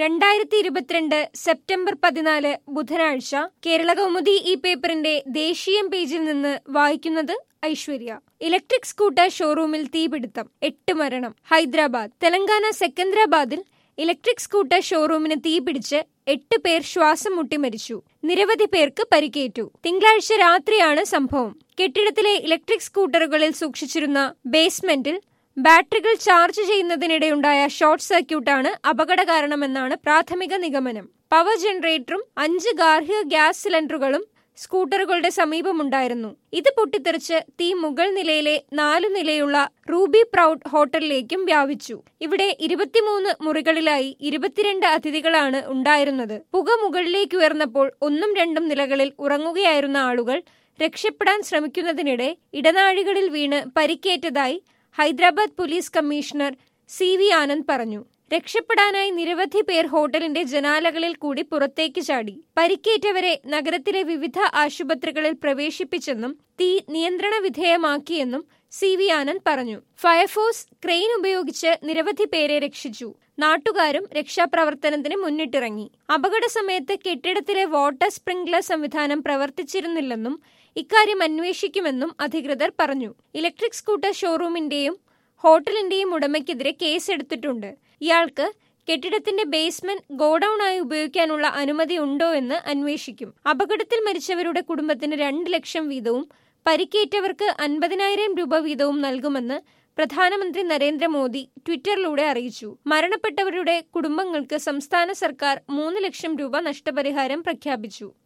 രണ്ടായിരത്തി ഇരുപത്തിരണ്ട് സെപ്റ്റംബർ പതിനാല് ബുധനാഴ്ച കേരള കൗമുദി ഈ പേപ്പറിന്റെ ദേശീയം പേജിൽ നിന്ന് വായിക്കുന്നത് ഐശ്വര്യ ഇലക്ട്രിക് സ്കൂട്ടർ ഷോറൂമിൽ തീപിടുത്തം എട്ട് മരണം ഹൈദരാബാദ് തെലങ്കാന സെക്കന്ദരാബാദിൽ ഇലക്ട്രിക് സ്കൂട്ടർ ഷോറൂമിന് തീപിടിച്ച് എട്ട് പേർ ശ്വാസം മുട്ടി മരിച്ചു നിരവധി പേർക്ക് പരിക്കേറ്റു തിങ്കളാഴ്ച രാത്രിയാണ് സംഭവം കെട്ടിടത്തിലെ ഇലക്ട്രിക് സ്കൂട്ടറുകളിൽ സൂക്ഷിച്ചിരുന്ന ബേസ്മെന്റിൽ ബാറ്ററികൾ ചാർജ് ചെയ്യുന്നതിനിടെയുണ്ടായ ഷോർട്ട് സർക്യൂട്ടാണ് അപകട കാരണമെന്നാണ് പ്രാഥമിക നിഗമനം പവർ ജനറേറ്ററും അഞ്ച് ഗാർഹിക ഗ്യാസ് സിലിണ്ടറുകളും സ്കൂട്ടറുകളുടെ സമീപമുണ്ടായിരുന്നു ഇത് പൊട്ടിത്തെറിച്ച് തീ മുകൾ നിലയിലെ നാലു നിലയുള്ള റൂബി പ്രൗഡ് ഹോട്ടലിലേക്കും വ്യാപിച്ചു ഇവിടെ ഇരുപത്തിമൂന്ന് മുറികളിലായി ഇരുപത്തിരണ്ട് അതിഥികളാണ് ഉണ്ടായിരുന്നത് പുക മുകളിലേക്ക് ഉയർന്നപ്പോൾ ഒന്നും രണ്ടും നിലകളിൽ ഉറങ്ങുകയായിരുന്ന ആളുകൾ രക്ഷപ്പെടാൻ ശ്രമിക്കുന്നതിനിടെ ഇടനാഴികളിൽ വീണ് പരിക്കേറ്റതായി Hyderabad police commissioner C V Anand പറഞ്ഞു രക്ഷപ്പെടാനായി നിരവധി പേർ ഹോട്ടലിന്റെ ജനാലകളിൽ കൂടി പുറത്തേക്ക് ചാടി പരിക്കേറ്റവരെ നഗരത്തിലെ വിവിധ ആശുപത്രികളിൽ പ്രവേശിപ്പിച്ചെന്നും തീ നിയന്ത്രണ വിധേയമാക്കിയെന്നും സി വി ആനന്ദ് പറഞ്ഞു ഫയർഫോഴ്സ് ക്രെയിൻ ഉപയോഗിച്ച് നിരവധി പേരെ രക്ഷിച്ചു നാട്ടുകാരും രക്ഷാപ്രവർത്തനത്തിന് മുന്നിട്ടിറങ്ങി അപകട സമയത്ത് കെട്ടിടത്തിലെ വാട്ടർ സ്പ്രിംഗ്ലർ സംവിധാനം പ്രവർത്തിച്ചിരുന്നില്ലെന്നും ഇക്കാര്യം അന്വേഷിക്കുമെന്നും അധികൃതർ പറഞ്ഞു ഇലക്ട്രിക് സ്കൂട്ടർ ഷോറൂമിന്റെയും ഹോട്ടലിന്റെയും ഉടമയ്ക്കെതിരെ കേസെടുത്തിട്ടുണ്ട് ഇയാൾക്ക് കെട്ടിടത്തിന്റെ ബേസ്മെന്റ് ഗോഡൌൺ ആയി ഉപയോഗിക്കാനുള്ള അനുമതി ഉണ്ടോ എന്ന് അന്വേഷിക്കും അപകടത്തിൽ മരിച്ചവരുടെ കുടുംബത്തിന് രണ്ട് ലക്ഷം വീതവും പരിക്കേറ്റവർക്ക് അൻപതിനായിരം രൂപ വീതവും നൽകുമെന്ന് പ്രധാനമന്ത്രി നരേന്ദ്രമോദി ട്വിറ്ററിലൂടെ അറിയിച്ചു മരണപ്പെട്ടവരുടെ കുടുംബങ്ങൾക്ക് സംസ്ഥാന സർക്കാർ മൂന്ന് ലക്ഷം രൂപ നഷ്ടപരിഹാരം പ്രഖ്യാപിച്ചു